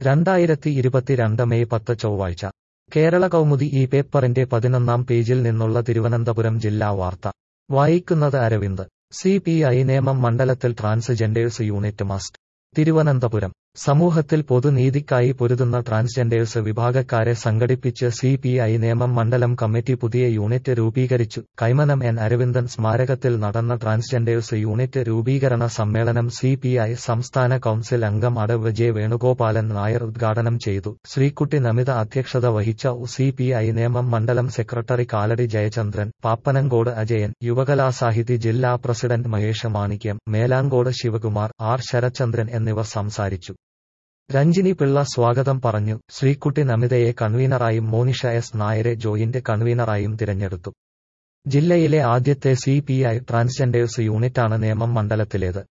രണ്ടായിരത്തി ഇരുപത്തിരണ്ട് മെയ് പത്ത് ചൊവ്വാഴ്ച കേരള കൗമുദി ഈ പേപ്പറിന്റെ പതിനൊന്നാം പേജിൽ നിന്നുള്ള തിരുവനന്തപുരം ജില്ലാ വാർത്ത വായിക്കുന്നത് Aravind C P I Nemam മണ്ഡലത്തിൽ ട്രാൻസ്ജെൻഡേഴ്സ് യൂണിറ്റ് മസ്റ്റ് തിരുവനന്തപുരം സമൂഹത്തിൽ പൊതുനീതിക്കായി പൊരുതുന്ന ട്രാൻസ്ജെൻഡേഴ്സ് വിഭാഗക്കാരെ സംഘടിപ്പിച്ച് സി പി ഐ നേമം മണ്ഡലം കമ്മിറ്റി പുതിയ യൂണിറ്റ് രൂപീകരിച്ചു കൈമനം എൻ അരവിന്ദൻ സ്മാരകത്തിൽ നടന്ന ട്രാൻസ്ജെൻഡേഴ്സ് യൂണിറ്റ് രൂപീകരണ സമ്മേളനം സി പി ഐ സംസ്ഥാന കൌൺസിൽ അംഗം അടവ് ജെ വേണുഗോപാലൻ നായർ ഉദ്ഘാടനം ചെയ്തു ശ്രീകുട്ടി നമിത അധ്യക്ഷത വഹിച്ച സി പി ഐ നേമം മണ്ഡലം സെക്രട്ടറി കാലടി ജയചന്ദ്രൻ പാപ്പനങ്കോട് അജയൻ യുവകലാസാഹിതി ജില്ലാ പ്രസിഡന്റ് മഹേഷ് മാണിക്യം മേലാങ്കോട് ശിവകുമാർ ആർ ശരചന്ദ്രൻ എന്നിവർ സംസാരിച്ചു രഞ്ജിനി പിള്ള സ്വാഗതം പറഞ്ഞു ശ്രീകുട്ടി നമിതയെ കൺവീനറായും മോനിഷ എസ് നായരെ ജോയിന്റ് കൺവീനറായും തിരഞ്ഞെടുത്തു ജില്ലയിലെ ആദ്യത്തെ സി പി ഐ ട്രാൻസ്ജെൻഡേഴ്സ് യൂണിറ്റാണ് നേമം മണ്ഡലത്തിലേത്